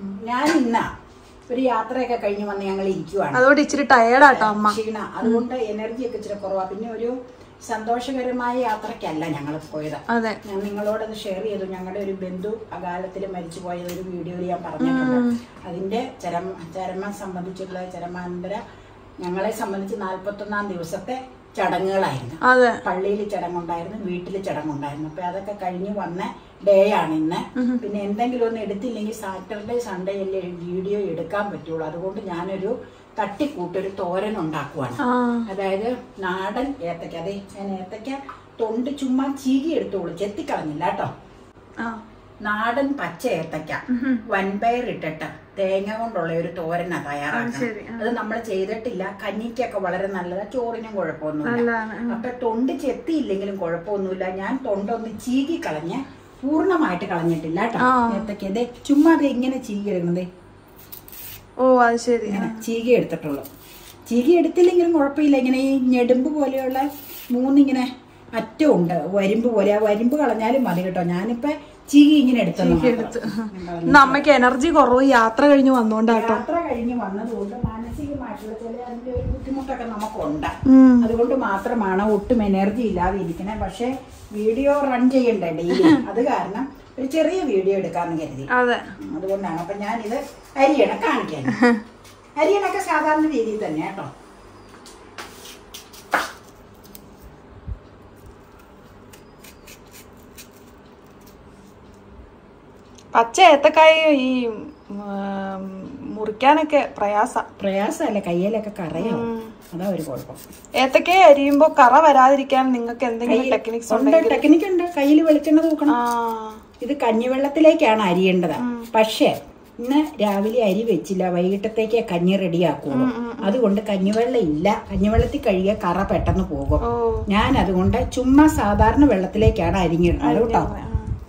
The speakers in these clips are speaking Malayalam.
ഞാൻ ഇന്നാ ഒരു യാത്രയൊക്കെ കഴിഞ്ഞ് വന്ന് ഞങ്ങൾ ഇരിക്കുവാണ് അതുകൊണ്ട് ഇച്ചിരി ടയേർഡാട്ടോ അമ്മ ക്ഷീണ അതുകൊണ്ട് എനർജി ഒക്കെ ഇച്ചിരി കുറവാ പിന്നെ ഒരു സന്തോഷകരമായ യാത്രക്കല്ല ഞങ്ങൾ പോയത് അതെ ഞാൻ നിങ്ങളോടൊന്ന് ഷെയർ ചെയ്തു ഞങ്ങളുടെ ഒരു ബന്ധു അകാലത്തിൽ മരിച്ചു പോയത് ഒരു വീഡിയോയിൽ ഞാൻ പറഞ്ഞിട്ടുണ്ട് അതിന്റെ ചരമ ചരമം സംബന്ധിച്ചിട്ടുള്ള ചരമാനന്തര ഞങ്ങളെ സംബന്ധിച്ച് നാൽപ്പത്തൊന്നാം ദിവസത്തെ ചടങ്ങുകളായിരുന്നു അതെ പള്ളിയിൽ ചടങ്ങുണ്ടായിരുന്നു വീട്ടിൽ ചടങ്ങുണ്ടായിരുന്നു അപ്പൊ അതൊക്കെ കഴിഞ്ഞ് വന്ന ഡേ ആണ് ഇന്ന് പിന്നെ എന്തെങ്കിലും ഒന്ന് എടുത്തില്ലെങ്കിൽ സാറ്റർഡേ സൺഡേ അല്ലേ വീഡിയോ എടുക്കാൻ പറ്റുള്ളൂ അതുകൊണ്ട് ഞാനൊരു തട്ടിക്കൂട്ടൊരു തോരൻ ഉണ്ടാക്കുവാണ് ആ അതായത് നാടൻ ഏത്തക്ക അതെ ഞാൻ ഏത്തക്ക തൊണ്ട് ചുമ്മാ ചീകി എടുത്തോളൂ ചെത്തിക്കളഞ്ഞില്ല കേട്ടോ ആ നാടൻ പച്ച ഏത്തക്ക വൻപയർ ഇട്ടിട്ട് തേങ്ങ കൊണ്ടുള്ള ഒരു തോരനാ തയ്യാറാക്കുന്നത് ശരി, അത് നമ്മൾ ചെയ്തിട്ടില്ല കഞ്ഞിക്കൊക്കെ വളരെ നല്ലതാ ചോറിനും കുഴപ്പമൊന്നുമില്ല നല്ലതാണ് അപ്പൊ തൊണ്ട് ചെത്തിയില്ലെങ്കിലും കുഴപ്പമൊന്നുമില്ല ഞാൻ തൊണ്ടൊന്ന് ചീകി കളഞ്ഞ് പൂർണ്ണമായിട്ട് കളഞ്ഞിട്ടില്ല കേട്ടോ ആ. ഏത്തക്ക ദേ ചുമ്മാ അത് എങ്ങനെ ചീകി എടുക്കുന്നത് ഓ അത് ശരി ഇങ്ങനെ ചീകി എടുത്തിട്ടുള്ളൂ ചീകി എടുത്തില്ലെങ്കിലും കുഴപ്പമില്ല ഇങ്ങനെ ഈ ഞെടുമ്പ് പോലെയുള്ള മൂന്നിങ്ങനെ അറ്റമുണ്ട് വരിമ്പ് പോലെ ആ വരിമ്പ് കളഞ്ഞാലും മതി കേട്ടോ ഞാനിപ്പോ ചീകി ഇങ്ങനെ എടുത്തെന്ന് മാത്രം. ഇന്ന് അമ്മയ്ക്ക് എനർജി കുറവ് യാത്ര കഴിഞ്ഞ് വന്നോണ്ടാട്ടോ യാത്ര കഴിഞ്ഞ് വന്നതുകൊണ്ട് മാനസികമായിട്ടുള്ള ചില അതിന്റെ ഒരു ബുദ്ധിമുട്ടൊക്കെ നമുക്കുണ്ട് ഉം. അതുകൊണ്ട് മാത്രമാണ് ഒട്ടും എനർജി ഇല്ലാതെ ഇരിക്കണേ പക്ഷെ വീഡിയോ റൺ ചെയ്യണ്ടേ ഡെയിലി അത് കാരണം ഒരു ചെറിയ വീഡിയോ എടുക്കാന്ന് കരുതി അതെ ഉം, അതുകൊണ്ടാണ് അപ്പൊ ഞാനിത് അരിയണ കാണിക്കാൻ അരിയണൊക്കെ സാധാരണ രീതിയിൽ തന്നെ കേട്ടോ പച്ച ഏത്തക്കായ ഈ ഉം, മുറിക്കാനൊക്കെ പ്രയാസ പ്രയാസമല്ല കയ്യിലൊക്കെ കറയാവും അതാ ഒരു കുഴപ്പം ഏത്തക്കായ അരിയുമ്പോ കറ വരാതിരിക്കാൻ നിങ്ങൾക്ക് എന്തെങ്കിലും ടെക്നിക്സ് ഉണ്ട് ടെക്നിക്ക് ഉണ്ട് കയ്യിൽ വെളിച്ചെണ്ണ തൂക്കണം ആ ഇത് കഞ്ഞിവെള്ളത്തിലേക്കാണ് അരിയേണ്ടത് പക്ഷേ ഇന്ന് രാവിലെ അരി വെച്ചില്ല വൈകിട്ടത്തേക്ക് കഞ്ഞി റെഡിയാക്കുള്ളൂ അതുകൊണ്ട് കഞ്ഞിവെള്ളം ഇല്ല കഞ്ഞിവെള്ളത്തിൽ കഴുകിയ കറ പെട്ടെന്ന് പോകും ഓ ഞാൻ അതുകൊണ്ട് ചുമ്മാ സാധാരണ വെള്ളത്തിലേക്കാണ് അരിഞ്ഞിടുന്നത് കേട്ടോ ആ.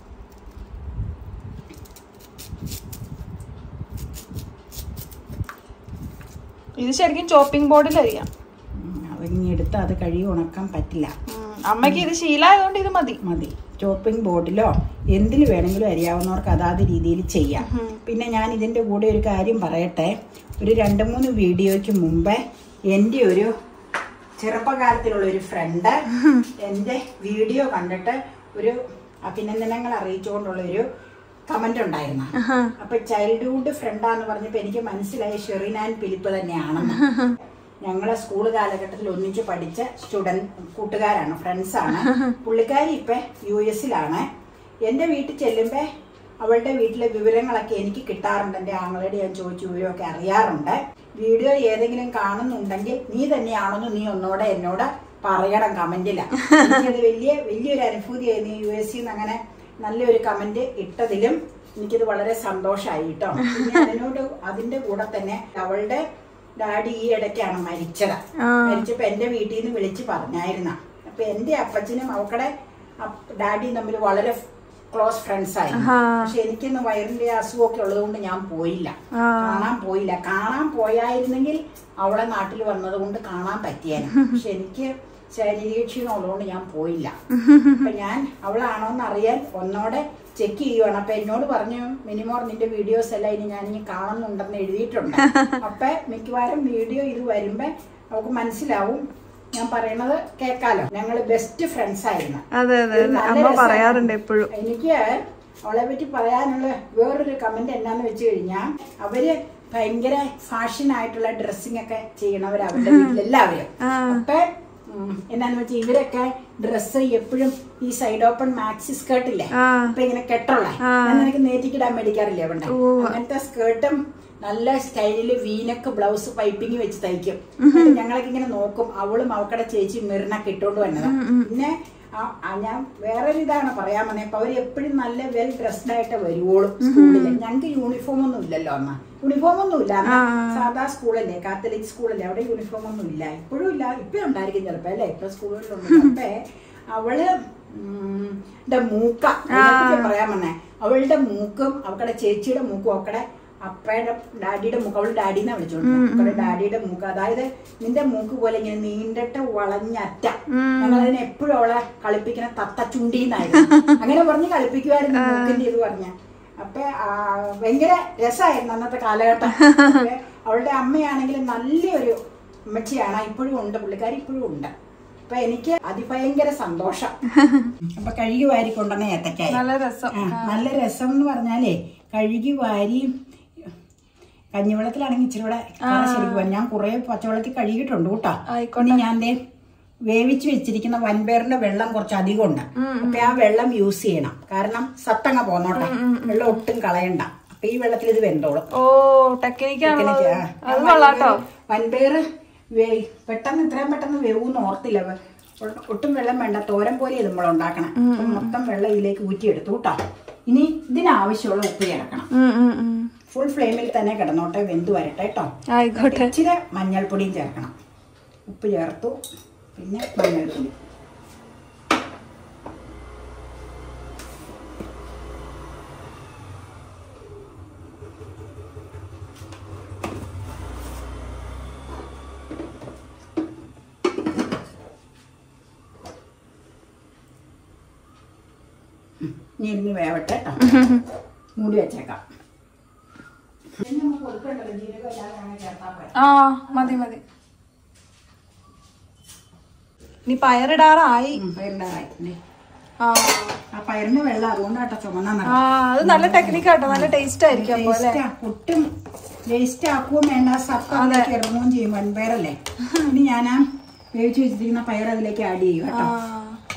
ഇത് ശരിക്കും ചോപ്പിംഗ് ബോർഡിൽ അരിയാം ഉം, അതിങ്ങെടുത്ത് അത് കഴുകി ഉണക്കാൻ പറ്റില്ല ഉം. അമ്മയ്ക്ക് ഇത് ശീലമായതുകൊണ്ട് ഇത് മതി മതി ചോപ്പിംഗ് ബോർഡിലോ എന്തിൽ വേണമെങ്കിലും അറിയാവുന്നവർക്ക് അതാത് രീതിയിൽ ചെയ്യാം പിന്നെ ഞാൻ ഇതിന്റെ കൂടെ ഒരു കാര്യം പറയട്ടെ ഒരു രണ്ട് മൂന്ന് വീഡിയോയ്ക്ക് മുമ്പേ എൻ്റെ ഒരു ചെറുപ്പകാലത്തിലുള്ള ഒരു ഫ്രണ്ട് എൻ്റെ വീഡിയോ കണ്ടിട്ട് ഒരു അഭിനന്ദനങ്ങൾ അറിയിച്ചുകൊണ്ടുള്ള ഒരു കമന്റ് ഉണ്ടായിരുന്നു അപ്പൊ ചൈൽഡ്ഹുഡ് ഫ്രണ്ടാന്ന് പറഞ്ഞപ്പോ എനിക്ക് മനസ്സിലായി ഷെറിനാൻ പിലിപ്പ് തന്നെയാണെന്ന് ഞങ്ങളെ സ്കൂൾ കാലഘട്ടത്തിൽ ഒന്നിച്ച് പഠിച്ച സ്റ്റുഡന്റ് കൂട്ടുകാരാണ് ഫ്രണ്ട്സാണ് പുള്ളിക്കാരി ഇപ്പൊ യു എസിലാണ് എന്റെ വീട്ടിൽ ചെല്ലുമ്പോ അവളുടെ വീട്ടിലെ വിവരങ്ങളൊക്കെ എനിക്ക് കിട്ടാറുണ്ട് എന്റെ ആങ്ങളോട് ഞാൻ ചോദിച്ചു വിവരമൊക്കെ അറിയാറുണ്ട് വീഡിയോ ഏതെങ്കിലും കാണുന്നുണ്ടെങ്കിൽ നീ തന്നെയാണെന്ന് നീ ഒന്നോടെ എന്നോട് പറയണം കമന്റില എനിക്കത് വലിയ വലിയൊരു അനുഭൂതിയായി നീ യു എസ് നിന്ന് അങ്ങനെ നല്ലൊരു കമന്റ് ഇട്ടതിലും എനിക്കിത് വളരെ സന്തോഷമായി കേട്ടോ പിന്നെ അതിനോട് അതിന്റെ കൂടെ തന്നെ അവളുടെ ഡാഡി ഈ ഇടയ്ക്കാണ് മരിച്ചത് മരിച്ചപ്പോ എന്റെ വീട്ടിൽ നിന്ന് വിളിച്ച് പറഞ്ഞായിരുന്ന അപ്പൊ എന്റെ അപ്പച്ചനും അവക്കടെ അപ്പ- ഡാഡിയും തമ്മിൽ വളരെ ക്ലോസ് ഫ്രണ്ട്സ് ആയിരുന്നു പക്ഷെ എനിക്കിന്ന് വയറിന്റെ അസുഖമൊക്കെ ഉള്ളതുകൊണ്ട് ഞാൻ പോയില്ല കാണാൻ പോയില്ല കാണാൻ പോയായിരുന്നെങ്കിൽ അവളെ നാട്ടിൽ വന്നത് കൊണ്ട് കാണാൻ പറ്റിയേനെ പക്ഷെ എനിക്ക് ശാരീരിക ക്ഷീണം ഉള്ളതുകൊണ്ട് ഞാൻ പോയില്ല അപ്പൊ ഞാൻ അവളാണോന്ന് അറിയാൻ ഒന്നോടെ ചെക്ക് ചെയ്യുവാണ് അപ്പൊ എന്നോട് പറഞ്ഞു മിനിമോർ നിന്റെ വീഡിയോസ് എല്ലാം ഇനി ഞാൻ ഇനി കാണുന്നുണ്ടെന്ന് എഴുതിയിട്ടുണ്ട് അപ്പൊ മിക്കവാറും വീഡിയോ ഇത് വരുമ്പോ അവൾക്ക് മനസ്സിലാവും ഞാൻ പറയണത് കേക്കാലോ ഞങ്ങള് ബെസ്റ്റ് ഫ്രണ്ട്സ് ആയിരുന്നു അതെ അതെ ഒരു നല്ല അമ്മ രസാണ്. പറയാറുണ്ട് എപ്പോഴും എനിക്ക് അവളെ പറ്റി പറയാനുള്ള വേറൊരു കമന്റ് എന്നാന്ന് വെച്ച് കഴിഞ്ഞാൽ അവര് ഭയങ്കര ഫാഷൻ ആയിട്ടുള്ള ഡ്രസ്സിംഗ് ഒക്കെ ചെയ്യണവർ അവരുടെ വീട്ടിലെല്ലാവരും അപ്പൊ ഉം, എന്നാന്ന് വെച്ചാൽ ഇവരൊക്കെ ഡ്രസ്സ് എപ്പോഴും ഈ സൈഡ് ഓപ്പൺ മാക്സി സ്കേർട്ട് ഇല്ലേ അപ്പൊ ഇങ്ങനെ കെട്ടുള്ള ഞാൻ നിനക്ക് നേറ്റിക്കിടാൻ മേടിക്കാറില്ലേ അവിടെ അങ്ങനത്തെ സ്കേർട്ടും നല്ല സ്റ്റൈലില് വീനക്ക് ബ്ലൗസ് പൈപ്പിംഗ് വെച്ച് തയ്ക്കും എന്നിട്ട് ഞങ്ങളൊക്കെ ഇങ്ങനെ നോക്കും അവളും അവക്കടെ ചേച്ചി മിറിനൊക്കെ ഇട്ടോണ്ട് വന്നതാ പിന്നെ ആ- ആ ഞാൻ വേറൊരു ഇതാണ് പറയാൻ വന്നേ അപ്പൊ അവര് എപ്പോഴും നല്ല വെൽ ഡ്രസ്ഡ് ആയിട്ട് വരുവോളും സ്കൂളില് ഞങ്ങൾക്ക് യൂണിഫോം ഒന്നും ഇല്ലല്ലോ അമ്മ യൂണിഫോം ഒന്നും ഇല്ല അന്ന് സാധാ സ്കൂളല്ലേ കാത്തലിക് സ്കൂളല്ലേ അവിടെ യൂണിഫോം ഒന്നും ഇല്ല ഇപ്പോഴും ഇല്ല ഇപ്പൊ ഉണ്ടായിരിക്കും ചിലപ്പോ അല്ലേ ഇപ്പൊ സ്കൂളുകളിലുണ്ട് അപ്പേ അവള് ഉം, ടെ മൂക്ക അതിനെപ്പറ്റി പറയാൻ വന്നേ അവളുടെ മൂക്കും അവക്കടെ ചേച്ചിയുടെ മൂക്കും അവക്കടെ അപ്പയുടെ ഡാഡിയുടെ മൂക്ക് അവള് ഡാഡിന്നാ വിളിച്ചോണ്ട് അവക്കടെ ഡാഡിയുടെ മൂക്ക് അതായത് നിന്റെ മൂക്ക് പോലെ ഇങ്ങനെ നീണ്ടിട്ട് വളഞ്ഞറ്റ ഞങ്ങളതിനെ എപ്പോഴും അവളെ കളിപ്പിക്കുന്ന തത്ത ചുണ്ടിന്നായിരുന്നു അങ്ങനെ പറഞ്ഞ് കളിപ്പിക്കുമായിരുന്നു മൂക്കിന്റെ ഇത് പറഞ്ഞ അപ്പൊ ആ, ഭയങ്കര രസമായിരുന്നു അന്നത്തെ കാലഘട്ടം അപ്പൊ അവളുടെ അമ്മയാണെങ്കിൽ നല്ലൊരു അമ്മച്ചിയാണ് ഇപ്പോഴും ഉണ്ട് പുള്ളിക്കാരി ഇപ്പോഴും ഉണ്ട് അപ്പൊ എനിക്ക് അതിഭയങ്കര സന്തോഷം അപ്പൊ കഴുകി വാരി കൊണ്ടുവന്ന ഏത്തക്കായ നല്ല രസം ആ, നല്ല രസം എന്ന് പറഞ്ഞാലേ കഴുകി വാരി കഞ്ഞിവെള്ളത്തിലാണെങ്കിൽ ഇച്ചിരി കൂടെ കറ ശരിക്കും വരും. ഞാൻ കുറെ പച്ചവെള്ളത്തിൽ കഴുകിയിട്ടുണ്ട് കേട്ടോ ആയിക്കോട്ടെ. ഇനി ഞാൻ ദേ വേവിച്ച് വെച്ചിരിക്കുന്ന വൻപയറിന്റെ വെള്ളം കുറച്ച് അധികം ഉണ്ട് അപ്പൊ ആ വെള്ളം യൂസ് ചെയ്യണം കാരണം സത്തങ്ങ പോന്നോട്ടെ വെള്ളം ഒട്ടും കളയണ്ട അപ്പൊ ഈ വെള്ളത്തിൽ ഇത് വെന്തോളും ഓ ടെക്നിക്കാണല്ലോ ഇതിലേക്ക്, ആ. അത് കൊള്ളാട്ടോ വൻപയർ വേ- പെട്ടെന്ന് ഇത്രയും പെട്ടെന്ന് വേവൂന്ന് ഓർത്തില്ല വെ- ഒ- ഒട്ടും വെള്ളം വേണ്ട തോരൻ പോലെ ഇത് നമ്മൾ ഉണ്ടാക്കണം അപ്പൊ മൊത്തം വെള്ളം ഇതിലേക്ക് ഊറ്റിയെടുത്തു കേട്ടോ ഇനി ഇതിനാവശ്യമുള്ള ഉപ്പ് ചേർക്കണം ഉം, ഉം, ഉം. ഫുൾ ഫ്ലെയിമിൽ തന്നെ കിടന്നോട്ടെ വെന്ത് വരട്ടെ കേട്ടോ ആയിക്കോട്ടെ ഇച്ചിരി മഞ്ഞൾപ്പൊടിയും ചേർക്കണം ഉപ്പ് ചേർത്തു പിന്നെ മഞ്ഞൾപ്പൊടി ഉം. ഇനി ഇരുന്ന് വേവട്ടെ കേട്ടോ മൂടി വെച്ചേക്കാം ഇനി നമുക്ക് ഒതുക്കണ്ടല്ലോ ജീരകം ഇല്ലാതെ അങ്ങനെ ചേർത്താൽ പോരെ ആ മതി മതി നീ പയറിടാറായി ഉം, പയറിന്റെ കായ്. ദേ. ആ ആ പയറിന്റെ വെള്ളം അതുകൊണ്ടാട്ടോ ചുമന്ന ആ അത് നല്ല ടെക്നിക്കാട്ടോ നല്ല ടേസ്റ്റ് ആയിരിക്കും അപ്പൊ അല്ലേ ഒട്ടും വേസ്റ്റ് ആക്കുകയും വേണ്ട സപ്പതിലേക്ക് ഇറങ്ങുകയും ചെയ്യും വൻപയറല്ലേ ഇനി ഞാൻ ആ വേവിച്ച് വെച്ചിരിക്കുന്ന പയർ അതിലേക്ക് ആഡ് ചെയ്യും കേട്ടോ ആ.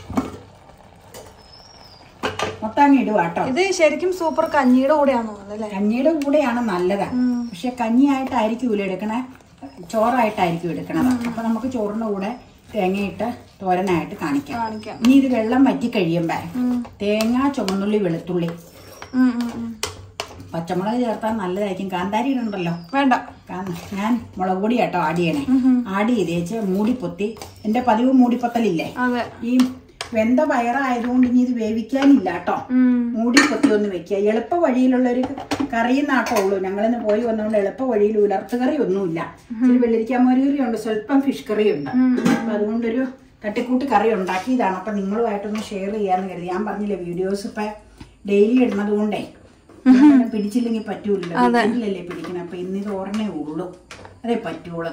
മൊത്തം അങ്ങ് ഇടുക കേട്ടോ ഇത് ശരിക്കും സൂപ്പർ കഞ്ഞിയുടെ കൂടെയാന്ന് തോന്നുന്നത് അല്ലേ കഞ്ഞിയുടെ കൂടെയാണ് നല്ലത് പക്ഷെ കഞ്ഞിയായിട്ടായിരിക്കും എടുക്കണേ ചോറായിട്ടായിരിക്കും എടുക്കണത് അപ്പൊ നമുക്ക് ചോറിന്റെ കൂടെ തേങ്ങയിട്ട് തോരനായിട്ട് കാണിക്കാം കാണിക്കാം ഇനി ഇത് വെള്ളം വറ്റി കഴിയുമ്പോ തേങ്ങ ചുമന്നുള്ളി വെളുത്തുള്ളി ഉം, ഉം, ഉം. പച്ചമുളക് ചേർത്താൽ നല്ലതായിരിക്കും കാന്താരി ഇടണ്ടല്ലോ വേണ്ട കാരണം ഞാൻ മുളക് പൊടി കേട്ടോ ആഡ് ചെയ്യണേ ആഡ് ചെയ്തേച്ച് മൂടിപ്പൊത്തി എൻ്റെ പതിവ് മൂടിപ്പൊത്തലില്ലേ അതെ ഈ വെന്ത പയറായതുകൊണ്ട് ഇനി ഇത് വേവിക്കാനില്ല കേട്ടോ ഉം. മൂടിപ്പൊത്തി ഒന്ന് വെക്കുക എളുപ്പ വഴിയിലുള്ള ഒരു കറിയും നാട്ടോ ഉള്ളൂ ഞങ്ങളിന്ന് പോയി വന്നുകൊണ്ട് എളുപ്പ വഴിയിൽ ഉലർത്തുകറി ഒന്നുമില്ല ഇച്ചിരി വെള്ളരിക്കാമോര് കറിയുണ്ട് സ്വല്പം ഫിഷ് കറിയുണ്ട് അപ്പൊ അതുകൊണ്ടൊരു തട്ടിക്കൂട്ട് കറി ഉണ്ടാക്കിയതാണ് അപ്പൊ നിങ്ങളുമായിട്ടൊന്ന് ഷെയർ ചെയ്യാന്ന് കരുതി ഞാൻ പറഞ്ഞില്ലേ വീഡിയോസ് ഇപ്പൊ ഡെയിലി ഇടുന്നത് കൊണ്ടേ ഇങ്ങനെ പിടിച്ചില്ലെങ്കിൽ പറ്റൂലല്ലോ വീട്ടിലല്ലേ പിടിക്കണം അപ്പൊ ഇന്ന് ഇത് ഓർമ്മേ ഉള്ളൂ അതേ പറ്റുള്ളൂ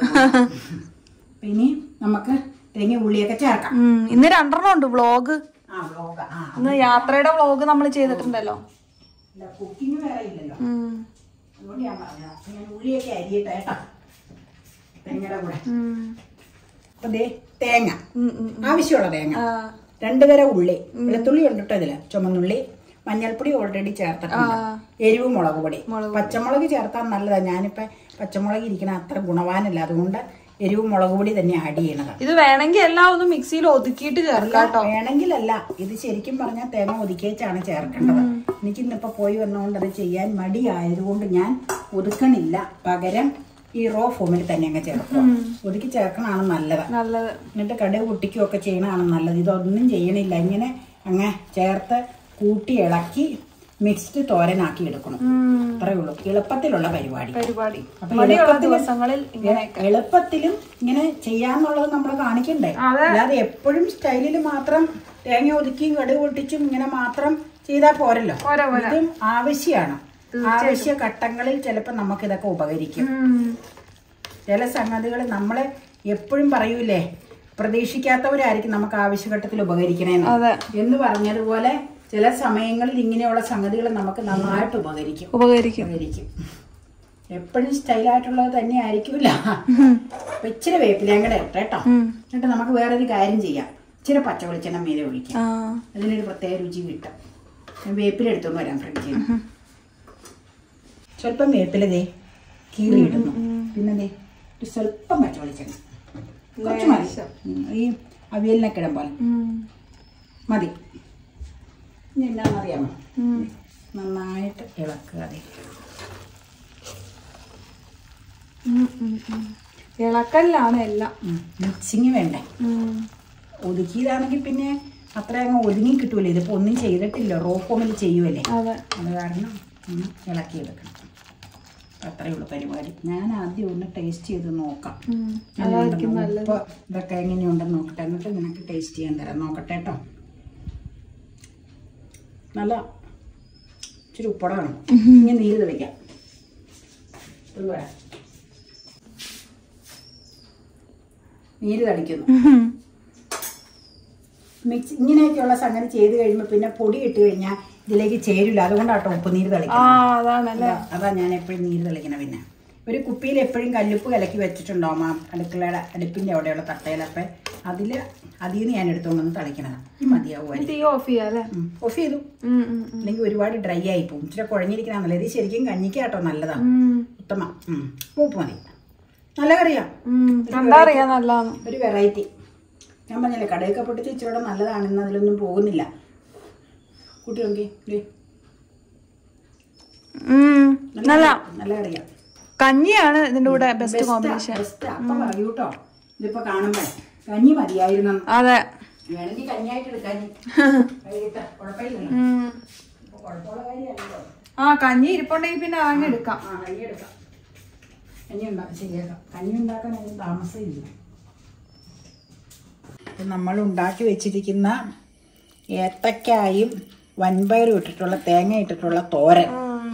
അപ്പൊ ഇനി നമുക്ക് തേങ്ങ ഉള്ളിയൊക്കെ ചേർക്കാം ഉം. ഇന്ന് രണ്ടെണ്ണം ഉണ്ട് വ്ളോഗ് ആ വ്ലോഗ ആ ഇന്ന് യാത്രയുടെ വ്ളോഗ് നമ്മൾ ചെയ്തിട്ടുണ്ടല്ലോ കുക്കിംഗ് വേറെ ഇല്ലല്ലോ ഉം. അതുകൊണ്ട് ഞാൻ പറഞ്ഞതാ അപ്പൊ ഞാൻ ഉള്ളിയൊക്കെ അരിയട്ടെ കേട്ടോ തേങ്ങയുടെ കൂടെ ഉം. അപ്പൊ ദേ തേങ്ങ ഉം, ഉം. ആവശ്യമുള്ള തേങ്ങ ആ. രണ്ടു തരം ഉള്ളി വെളുത്തുള്ളി ഉണ്ട് കേട്ടോ ഇതില് ചുമന്നുള്ളി മഞ്ഞൾപ്പൊടി ഓൾറെഡി ചേർത്തിട്ടുണ്ട് എരിവ് മുളക് പൊടി പച്ചമുളക് ചേർത്താൽ നല്ലതാ ഞാനിപ്പോ പച്ചമുളക് ഇരിക്കണ അത്ര ഗുണവാനല്ല അതുകൊണ്ട് എരിവ് മുളക് പൊടി തന്നെ ആഡ് ചെയ്യണത് ഇത് വേണമെങ്കിൽ എല്ലാം ഒന്ന് മിക്സിയിൽ ഒതുക്കിയിട്ട് ചേർക്കാം കേട്ടോ വേണമെങ്കിലല്ല ഇത് ശരിക്കും പറഞ്ഞാൽ തേങ്ങ ഒതുക്കിയേച്ചാണ് ചേർക്കേണ്ടത് എനിക്ക് ഇന്നിപ്പോ പോയി വന്നുകൊണ്ട് അത് ചെയ്യാൻ മടിയായതുകൊണ്ട് ഞാൻ ഒതുക്കണില്ല പകരം ഈ റോ ഫോമിൽ തന്നെ അങ്ങ് ചേർക്കും ഒതുക്കി ചേർക്കണതാണ് നല്ലത് നല്ലത് എന്നിട്ട് കടുക് പൊട്ടിക്കുകയൊക്കെ ചെയ്യണതാണ് നല്ലത് ഇതൊന്നും ചെയ്യണില്ല ഇങ്ങനെ അങ്ങ് ചേർത്ത് കൂട്ടി ഇളക്കി മിക്സ്ഡ് തോരനാക്കി എടുക്കണം ഉം. അത്രേ ഉള്ളൂ എളുപ്പത്തിലുള്ള പരിപാടി പരിപാടി അപ്പൊ മടിയുള്ള എളുപ്പത്തില് ദിവസങ്ങളിൽ ഇങ്ങനെ എളുപ്പത്തിലും ഇങ്ങനെ ചെയ്യാന്നുള്ളത് നമ്മൾ കാണിക്കണ്ടേ അല്ലാതെ എപ്പോഴും സ്റ്റൈലിൽ മാത്രം തേങ്ങ ഒതുക്കിയും കടുക് പൊട്ടിച്ചും ഇങ്ങനെ മാത്രം ചെയ്താൽ പോരല്ലോ പോരാ, പോരാ. ഇതും ആവശ്യമാണ് ആവശ്യ ഘട്ടങ്ങളിൽ ചിലപ്പോൾ നമുക്ക് ഇതൊക്കെ ഉപകരിക്കും ഉം. ചില സംഗതികൾ നമ്മൾ എപ്പോഴും പറയൂലേ പ്രതീക്ഷിക്കാത്തവരായിരിക്കും നമുക്ക് ആവശ്യഘട്ടത്തിൽ ഉപകരിക്കണേന്ന് അതെ എന്ന് പറഞ്ഞതുപോലെ ചില സമയങ്ങളിൽ ഇങ്ങനെയുള്ള സംഗതികൾ നമുക്ക് നന്നായിട്ട് ഉപകരിക്കും ഉപകരിക്കും ഉപകരിക്കും എപ്പോഴും സ്റ്റൈലായിട്ടുള്ളത് തന്നെ ആയിരിക്കൂല അപ്പൊ ഇച്ചിരി വേപ്പിലയും കൂടെ ഇട്ട് കേട്ടോ ഉം. എന്നിട്ട് നമുക്ക് വേറൊരു കാര്യം ചെയ്യാം ഇച്ചിരി പച്ച വെളിച്ചെണ്ണ മീതെ ഒഴിക്കാം ആ അതിനൊരു പ്രത്യേക രുചി കിട്ടും ഞാൻ വേപ്പില എടുത്തോണ്ട് വരാം ഫ്രിഡ്ജിൽ സ്വല്പം വേപ്പില ദേ കീറി ഇടുന്നു പിന്നെ ദേ ഒരു സ്വല്പം പച്ച വെളിച്ചെണ്ണ കുറച്ച് മതി ഉം, ഈ അവിയലിനൊക്കെ ഇടാൻ പോലെ ഉം. മതി ഇനി എന്നാണെന്നറിയാമോ ഉം. നന്നായിട്ട് ഇളക്കുക അതെ ഉം, ഉം, ഉം. ഇളക്കല്ലാണ് എല്ലാം മിക്സിങ് വേണ്ടേ ഉം. ഒതുക്കിയതാണെങ്കിൽ പിന്നെ അത്ര അങ്ങ് ഒതുങ്ങി കിട്ടൂലേ ഇതിപ്പോൾ ഒന്നും ചെയ്തിട്ടില്ല റോ ഫോമിൽ ചെയ്യുമല്ലേ അതെ അത് കാരണം ഒന്ന് ഇളക്കിയെടുക്കണം അത്രയേ ഉള്ളൂ പരിപാടി ഞാൻ ആദ്യം ഒന്ന് ടേസ്റ്റ് ചെയ്ത് നോക്കാം ഉം. എങ്ങനെയുണ്ടെന്ന് ഉപ്പ് ഇതൊക്കെ എങ്ങനെയുണ്ടെന്ന് നോക്കട്ടെ എന്നിട്ട് നിനക്ക് ടേസ്റ്റ് ചെയ്യാൻ തരാം നോക്കട്ടെ കേട്ടോ നല്ല ഇച്ചിരി ഉപ്പട വേണം ഇങ്ങനെ നീര് തെളിക്കാം ഇത് വേണം നീര് തളിക്കുന്നു മിക്സ് ഇങ്ങനെയൊക്കെയുള്ള സംഗതി ചെയ്ത് കഴിയുമ്പോൾ പിന്നെ പൊടി ഇട്ട് കഴിഞ്ഞാൽ ഇതിലേക്ക് ചേരില്ല അതുകൊണ്ടാട്ടോ ഉപ്പ് നീര് ആ തളിക്കുന്നത് അതാണല്ലേ അതാ- അതാ ഞാൻ എപ്പോഴും നീര് തെളിക്കണം പിന്നെ ഒരു കുപ്പിയിൽ എപ്പോഴും കല്ലുപ്പ് കലക്കി വെച്ചിട്ടുണ്ടാവും ആ അടുക്കളയുടെ അടുപ്പിൻ്റെ അവിടെയുള്ള തട്ടയിലപ്പം അതിൽ അതിൽ നിന്ന് ഞാൻ എടുത്തുകൊണ്ടൊന്ന് തളിക്കണതാണ് ഈ മതിയാവുമായിരിക്കും തീ ഓഫ് ചെയ്യാം അല്ലേ ഓഫ് ചെയ്തു ഉം, ഉം, ഉം. അല്ലെങ്കിൽ ഒരുപാട് ഡ്രൈ ആയി പോകും ഇച്ചിരി കുഴഞ്ഞിരിക്കണമെന്നല്ല ഇത് ശരിക്കും കഞ്ഞിക്കാട്ടോ നല്ലതാണ് ഉം, ഉത്തമ ഉം. ഉപ്പ് മതി നല്ല കറിയാ ഉം. കണ്ടാ അറിയാം നല്ലതാണ് ഒരു വെറൈറ്റി ഞാൻ പറഞ്ഞില്ലേ കടയൊക്കെ പൊട്ടിച്ച് ഇച്ചിരി നല്ലതാണെന്ന് അതിലൊന്നും പോകുന്നില്ല കൂട്ടി നോക്കി ദേ, ഉം. നല്ല നല്ല കറിയാ കഞ്ഞിയാണ് ഇതിന്റെ കൂടെ ബെസ്റ്റ് കോമ്പിനേഷൻ ബെസ്റ്റ് അപ്പം പറയൂ കേട്ടോ ഇതിപ്പോ കാണുമ്പോ കഞ്ഞി മതിയായിരുന്നു അതെ വേണമെങ്കിൽ കഞ്ഞിയായിട്ട് എടുക്കാൻ വൈകിട്ട് കുഴപ്പമില്ലല്ലോ ഉം. ഇപ്പൊ കുഴപ്പമുള്ള കാര്യമല്ലോ ആ കഞ്ഞി ഇരിപ്പുണ്ടെങ്കിൽ പിന്നെ അതങ്ങ് എടുക്കാം ആ കഞ്ഞി എടുക്കാം കഞ്ഞി ഉണ്ടാക്കാം ശരിയാക്കാം കഞ്ഞി ഉണ്ടാക്കാൻ അതിന് താമസമില്ല ഇപ്പം നമ്മൾ ഉണ്ടാക്കി വെച്ചിരിക്കുന്ന ഏത്തക്കായും വൻപയറും ഇട്ടിട്ടുള്ള തേങ്ങ ഇട്ടിട്ടുള്ള തോരൻ ഉം.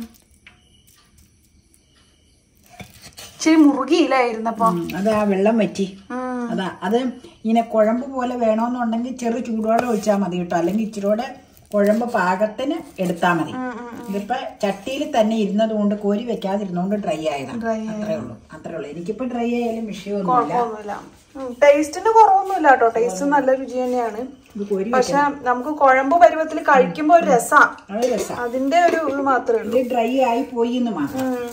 ഇച്ചിരി മുറുകിയില്ലായിരുന്നപ്പോ ഉം, അത് ആ വെള്ളം വറ്റി ഉം. അതാ അത് ഇങ്ങനെ കുഴമ്പ് പോലെ വേണമെന്നുണ്ടെങ്കിൽ ചെറു ചൂടുവെള്ളം ഒഴിച്ചാൽ മതി കേട്ടോ അല്ലെങ്കിൽ ഇച്ചിരൂടെ കുഴമ്പ് പാകത്തിന് എടുത്താൽ മതി ഉം, ഉം. ഇതിപ്പോ ചട്ടിയിൽ തന്നെ ഇരുന്നത് കൊണ്ട് കോരി വെക്കാതിരുന്നോണ്ട് ഡ്രൈ ആയതാണ് Dry അത്രേ ഉള്ളൂ അത്രേ ഉള്ളൂ എനിക്കിപ്പോ ഡ്രൈ ആയാലും വിഷയമൊന്നുമില്ല കുഴപ്പമൊന്നുമില്ല ടേസ്റ്റിന് കുറവൊന്നുമില്ല കേട്ടോ ടേസ്റ്റ് നല്ല രുചി തന്നെയാണ് ഇത് കോരി പക്ഷെ നമുക്ക് കുഴമ്പ് പരുവത്തിൽ കഴിക്കുമ്പോ ഒരു രസാ അത് രസം അതിന്റെ ഒരു ഇത് മാത്രമേ ഉള്ളൂ ഇത് ഡ്രൈ ആയി പോയി എന്ന് മാത്രം ഉം.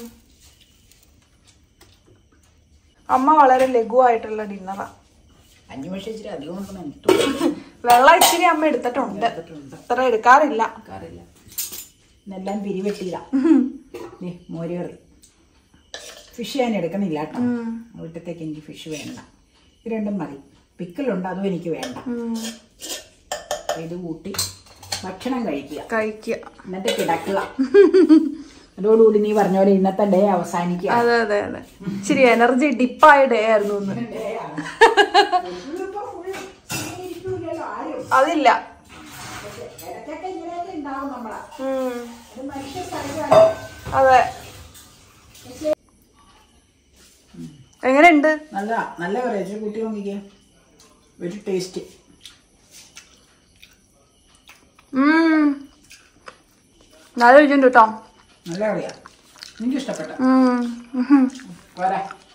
അമ്മ വളരെ ലഘുവായിട്ടുള്ള ഡിന്നറാ അഞ്ചു പക്ഷേ ഇച്ചിരി അധികം ഉണ്ടെന്ന് എനിക്ക് തോന്നുന്നു വെള്ളം ഇച്ചിരി അമ്മ എടുത്തിട്ടുണ്ട് എടുത്തിട്ടുണ്ട്. അത്ര എടുക്കാറില്ല ആൾക്കാറില്ല ഇന്നെല്ലാം പിരിവെട്ടിയില്ല ദേ, മോര് കറി ഫിഷ് ഞാൻ എടുക്കണില്ല കേട്ടോ വീട്ടത്തേക്ക് എനിക്ക് ഫിഷ് വേണ്ട ഇത് രണ്ടും മതി പിക്കിളുണ്ട് അതും എനിക്ക് വേണ്ട ഉം. ഇത് കൂട്ടി ഭക്ഷണം കഴിക്കുക കഴിക്കുക എന്നിട്ട് കിടക്കുക അതോടുകൂടി നീ പറഞ്ഞ പോലെ ഇന്നത്തെ ഡേ അവസാനിക്കുക അതെ അതെ അതെ ഇച്ചിരി എനർജി ഡിപ്പായ ഡേ ആയിരുന്നു ഇന്ന് അതില്ല ഉം. അതെ എങ്ങനെയുണ്ട് നല്ല നല്ല പറയാം ഇച്ചിരി കൂട്ടി നോക്കിക്കേ ഒരു ടേസ്റ്റ് ഉം. നല്ല രുചിയുണ്ട് കേട്ടോ നല്ല പറയാം എനിക്ക് ഇഷ്ടപ്പെട്ട ഉം. ഉം. പോരാ